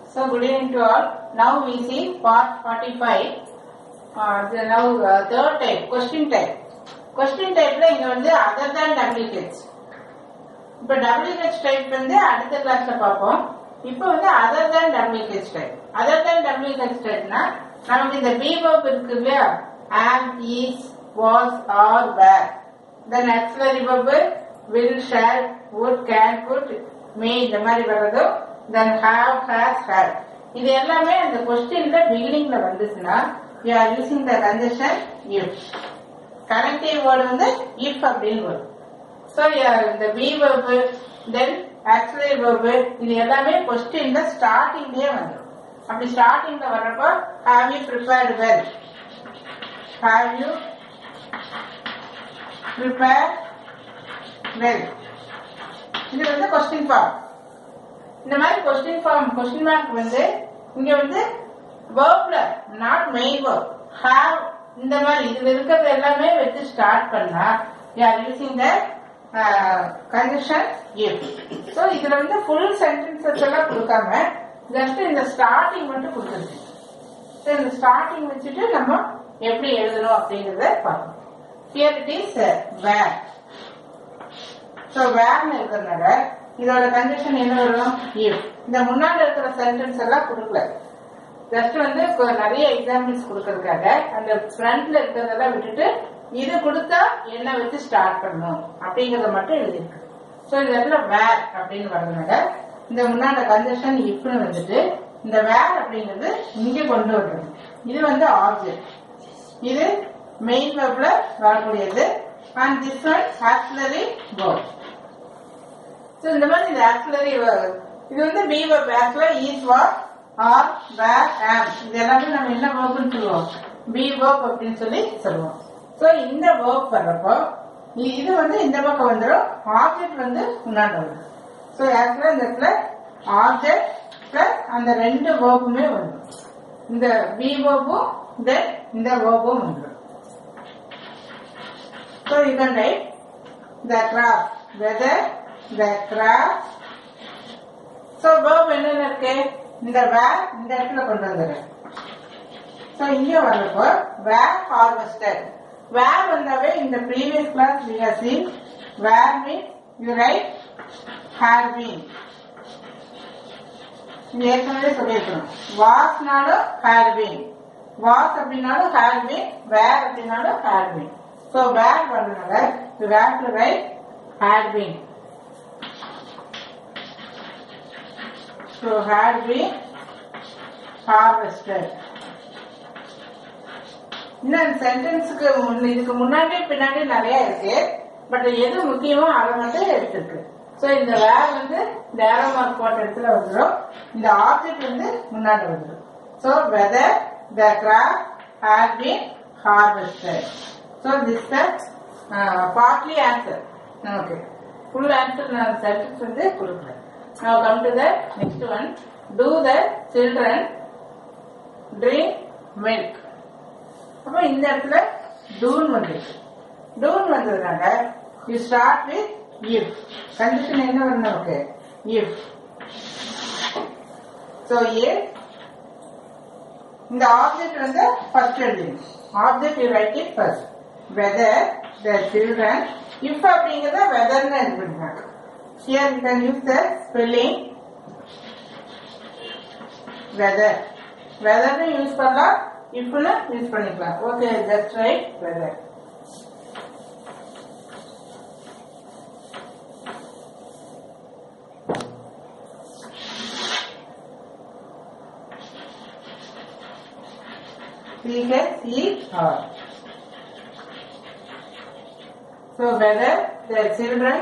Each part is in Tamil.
So good evening to all. Now we see part 45. Uh, the now uh, third type, question type. Question typeல இங்க வந்து other than WH. இப்ப WH type வந்து அடுத்த கிளாஸ்ல பார்ப்போம். இப்ப வந்து other than WH type. other than WH typeனா நமக்கு இந்த be verb இருக்கு இல்லையா am, is, was, are, were. Then auxiliary verb will, shall, would, can, could, may இந்த மாதிரி வர்றதும் then have, has, had. இது எல்லாமே அந்த கொஸ்டின்ல பிகினிங்ல வந்துச்சுன்னா you are using the condition if. Connective word வந்து if அப்படின்னு வரும் ஸோ இந்த be verb then actually verb இது எல்லாமே கொஸ்டின்ல ஸ்டார்டிங்லயே வந்துடும் அப்படி ஸ்டார்டிங்ல வர்றப்போ have you prepared well have you prepare well இது வந்து கொஸ்டின் ஃபார்ம் இந்த மாதிரி கொஸ்டின் ஃபார்ம் கொஸ்டின் மார்க் வந்து இங்க வந்து வேர்ப்ல நாட் மெயின் வேர்ப் ஹாவ் இந்த மாதிரி இதுல இருக்கிறது எல்லாமே வச்சு ஸ்டார்ட் பண்ணா you are using the condition if so இதுல வந்து ஃபுல் சென்டென்சஸ் எல்லாம் கொடுக்காம ஜஸ்ட் இந்த ஸ்டார்டிங் மட்டும் கொடுத்துருக்கு ஸோ இந்த ஸ்டார்டிங் வச்சுட்டு நம்ம எப்படி எழுதணும் அப்படிங்கறத பார்க்கணும் here it is were so வேர்னு இருக்கிறதுனால இதோட கண்டிஷன் என்ன வரும் இஃப் இந்த முன்னாடி இருக்கிற சென்டென்ஸ் எல்லாம் கொடுக்கல ஜஸ்ட் வந்து இப்போ நிறைய எக்ஸாம்பிள்ஸ் கொடுக்கறதுக்காக அந்த ஃப்ரண்ட்ல இருக்கிறதெல்லாம் விட்டுட்டு இது கொடுத்தா என்ன வச்சு ஸ்டார்ட் பண்ணணும் அப்படிங்கறத மட்டும் எழுதியிருக்கு ஸோ இந்த இடத்துல வேர் அப்படின்னு வர்றதுனால இந்த முன்னாடி கண்டிஷன் இஃப்னு வந்துட்டு இந்த வேர் அப்படிங்கிறது இங்கே கொண்டு வர்றது இது வந்து ஆப்ஜெக்ட் இது மெயின் வெப்ல வரக்கூடியது and this one auxiliary word so இந்த மாதிரி இது ஆக்சிலரி இது வந்து be verb actually is what are were am இது எல்லாமே நம்ம என்ன வேர்ப்னு சொல்லுவோம் பி வேர்ப் அப்படின்னு சொல்லி சொல்லுவோம் ஸோ இந்த வேர்ப் வர்றப்போ இ- இது வந்து இந்த பக்கம் வந்துடும் ஆப்ஜெக்ட் வந்து முன்னாடி வரும் ஸோ ஆக்சுவலா இந்த இடத்துல ஆப்ஜெக்ட் பிளஸ் அந்த ரெண்டு வேர்புமே வந்துடும் இந்த பி வேர்பும் தென் இந்த வேர்பும் வந்துடும் so you can write the craft whether the craft so verb என்னென்ன இருக்கு இந்த வேர் இந்த இடத்துல கொண்டு வந்துடுறேன் so இங்க வர்றப்போ வேர் harvested வேர் வந்தாவே இந்த previous class we have seen where means you write had been இங்க ஏற்கனவே சொல்லியிருக்கணும் வாஸ்னாலும் had been வாஸ் அப்படின்னாலும் had been வேர் அப்படின்னாலும் had been so வேர் வர்றதுனால you have to write had been so had been harvested இன்னும் சென்டென்ஸுக்கு இதுக்கு முன்னாடி பின்னாடி நிறைய இருக்கு பட் எது முக்கியமோ அதை மட்டும் எடுத்திருக்கு ஸோ இந்த வேர் வந்து இந்த ஏரோ மார்க் போட்ட இடத்துல வந்துடும் இந்த ஆப்ஜெக்ட் வந்து முன்னாடி வந்துடும் so whether the craft had been harvested so this the partly answer okay full answer நான் சென்டென்ஸ் வந்து கொடுக்குறேன் Now come to the next one. Do the children drink milk? அப்போ இந்த இடத்துல டூன் வந்துருக்கு டூன் வந்ததுனால you start with if condition என்ன வரும் நமக்கு இஃப் ஸோ இஃப் இந்த ஆப்ஜெக்ட் வந்து ஃபர்ஸ்ட் எழுதிங்க object you write it first whether the children if அப்படிங்கிறத வெதர்னு இது பண்ணுறாங்க Here you can use the spelling weather. Weather னு யூஸ் பண்ணலாம் இப்பன்னு யூஸ் பண்ணிக்கலாம் okay just write weather. We can see or. So whether the children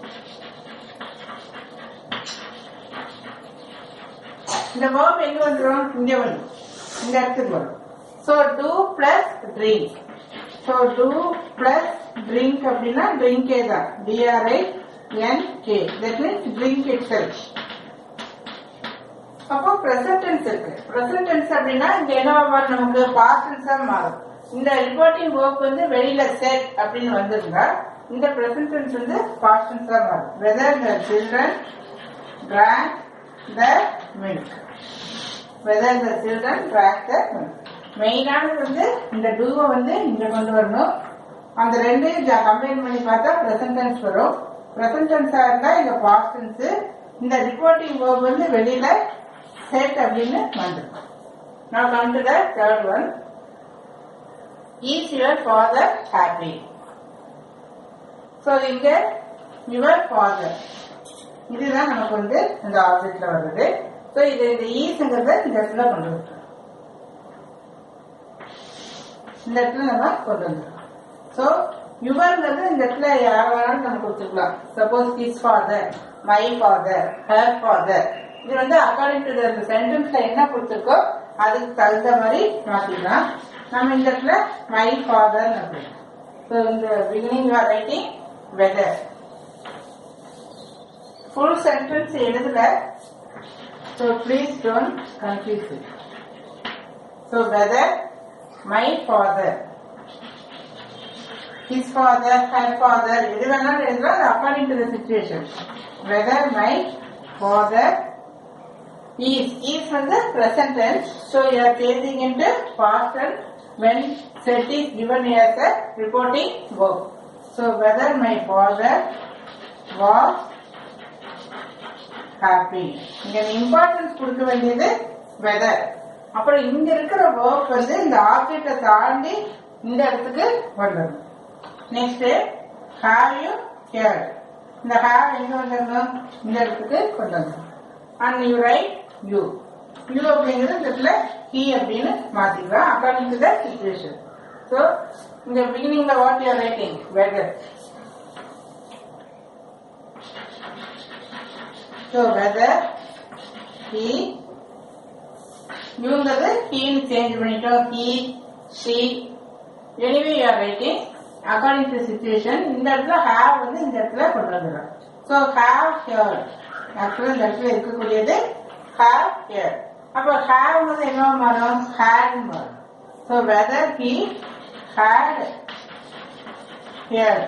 இந்த verb எங்க வந்துடும் இங்க வரும் இந்த இடத்துக்கு வரும் so do plus drink so do plus drink அப்படின்னா ட்ரிங்கே தான் D R I N K that means drink itself அப்போ பிரசன்ட் டென்ஸ் இருக்கு பிரசன்ட் டென்ஸ் அப்படின்னா இங்க என்ன மாறும் நமக்கு பாஸ்ட் டென்ஸா மாறும் இந்த ரிப்போர்ட்டிங் ஒர்க் வந்து வெளியில செட் அப்படின்னு வந்திருந்தா இந்த பிரசன்ட் டென்ஸ் வந்து பாஸ்ட் டென்ஸா மாறும் whether the children drank the milk whether the children track the மெயினானது வந்து இந்த டூவை வந்து இங்க கொண்டு வரணும் அந்த ரெண்டையும் கம்பைன் பண்ணி பார்த்தா பிரசன்ட் டென்ஸ் வரும் பிரசன்ட் டென்ஸா இருந்தா இங்க பாஸ்ட் டென்ஸ் இந்த ரிப்போர்ட்டிங் வேர்ப் வந்து வெளியில செட் அப்படின்னு வந்துடும் நான் come to the third one is your father happy so இங்க யுவர் ஃபாதர் இதுதான் நமக்கு வந்து இந்த ஆப்ஜெக்ட்ல வருது ஸோ இது இந்த ஈஸ்ங்கிறத இந்த இடத்துல கொண்டு வந்துட்டோம் இந்த இடத்துல நம்ம கொண்டு வந்துட்டோம் ஸோ யுவர்ங்கிறது இந்த இடத்துல யார் வேணாலும் நம்ம கொடுத்துக்கலாம் suppose his father my father her father இது வந்து அக்கார்டிங் டு இந்த சென்டென்ஸ்ல என்ன கொடுத்துருக்கோ அதுக்கு தகுந்த மாதிரி மாத்திக்கலாம் நம்ம இந்த இடத்துல மை ஃபாதர் அப்படின்னு ஸோ இந்த beginning you are writing whether full sentence எழுதல so please don't confuse it so whether my father his father, her father, எது வேணாலும் எழுதலாம் அது according to the situation whether my father is is வந்து present tense so you are changing into past tense when set is given as a reporting verb so whether my father was happy இங்க இம்பார்ட்டன்ஸ் கொடுக்க வேண்டியது வெதர் அப்புறம் இங்க இருக்கிற ஒர்க் வந்து இந்த ஆப்ஜெக்டை தாண்டி இந்த இடத்துக்கு வந்துடும் நெக்ஸ்ட் ஹாவ் யூ ஹியர்ட் இந்த ஹாவ் எங்க வந்துடணும் இந்த இடத்துக்கு கொண்டு வந்துடும் and you write you you அப்படிங்கிறது இந்த இடத்துல ஹி அப்படின்னு மாத்திக்கலாம் according to the situation so இந்த பிகினிங்ல what you writing whether so whether he இவங்கிறது ஹீன்னு சேஞ்ச் பண்ணிட்டோம் he she anyway you are writing according to situation இந்த இடத்துல ஹேவ் வந்து இந்த இடத்துல கொண்டு வந்துடும் ஸோ ஹேவ் ஹியர் ஆக்சுவலாக இந்த இடத்துல இருக்கக்கூடியது ஹேவ் ஹியர் அப்போ ஹேவ் வந்து என்ன மாறும் ஹேட் மாறும் so whether he had hear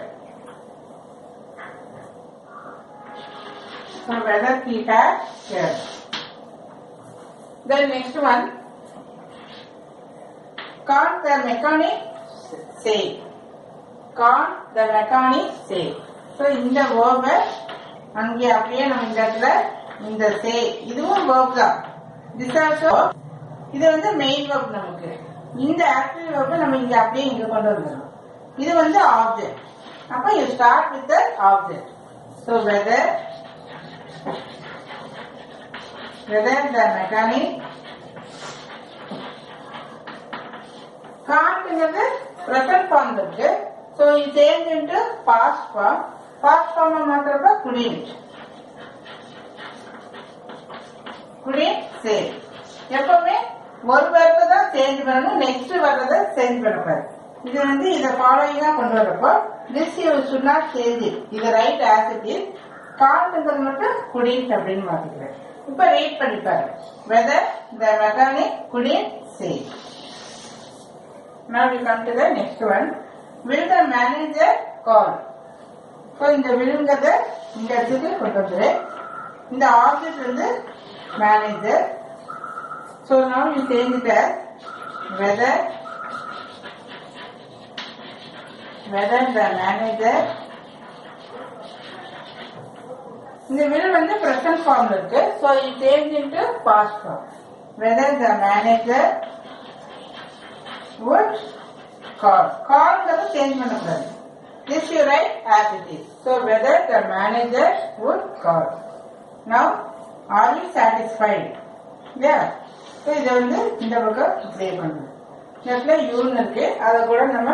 so whether he had hear Then next one, can't the mechanic say? Can't the mechanic say? So இந்த verb அங்கே அப்படியே நம்ம இந்த இடத்துல இந்த say இதுவும் verb தான் this also இது வந்து மெயின் verb நமக்கு இந்த ஆக்டிவ் verb நம்ம இங்க அப்படியே இங்க கொண்டு வந்துடணும் இது வந்து ஆப்ஜெக்ட் அப்ப you start with the object so whether whether the mechanic காண்ட்ங்கிறது present form இருக்கு so you change into past form past form மாத்திரப்ப couldn't couldn't say எப்பவுமே ஒரு வார்த்தை தான் சேஞ்ச் பண்ணணும் நெக்ஸ்ட் வர்றதை சேஞ்ச் பண்ணக்கூடாது இது வந்து இதை ஃபாலோயிங்கா கொண்டு வரப்போ this you should not change it இது ரைட் ஆஸ் இட் இஸ் காண்ட்ங்கிறது மட்டும் குடின்ட் அப்படின்னு மாத்திக்கிறேன் இப்ப ரீட் பண்ணி பாரு whether the mechanic couldn't say Now we come to the next one. Will the manager call? So இந்த விழுங்கிறத இந்த இடத்துக்கு கொண்டு வந்துரு இந்த ஆப்ஜெக்ட் வந்து manager so now you change it as whether whether the manager இந்த வில் வந்து present form இருக்கு so you change into past form whether the manager would call callங்கிறது சேஞ்ச் பண்ணக்கூடாது this you write as it is so whether the manager would call now are you satisfied yeah so இதை வந்து இந்த பக்கம் இப்படியே பண்ணணும் இந்த இடத்துல யூன்னு இருக்கு அதை கூட நம்ம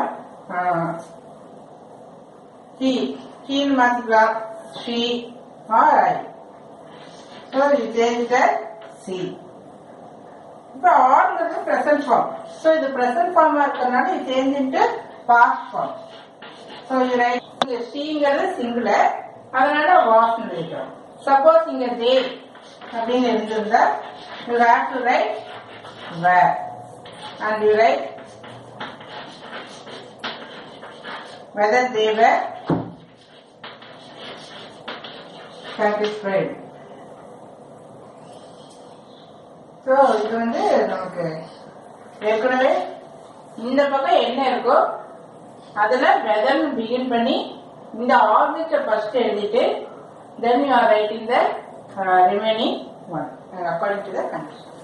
he ஹீன்னு மாத்திக்கலாம் she or I so you change that see இப்போ ஆர்ங்கிறது பிரசன்ட் ஃபார்ம் ஸோ இது பிரசன்ட் ஃபார்மா இருக்கிறதுனால இது change into past form so இது ரைட் ஸ்ரீங்கிறது சிங்குலர் அதனால வாஸ் எழுதிக்கிறோம் சப்போஸ் இங்க தே அப்படின்னு இருந்திருந்தா you have to write were and you write whether they were satisfied so இது வந்து நமக்கு ஏற்கனவே இந்த பக்கம் என்ன இருக்கோ அதுல வெதர்னு பிகின் பண்ணி இந்த ஆப்ஜெக்ட ஃபர்ஸ்ட் எழுதிட்டு then you are writing the remaining one according to the condition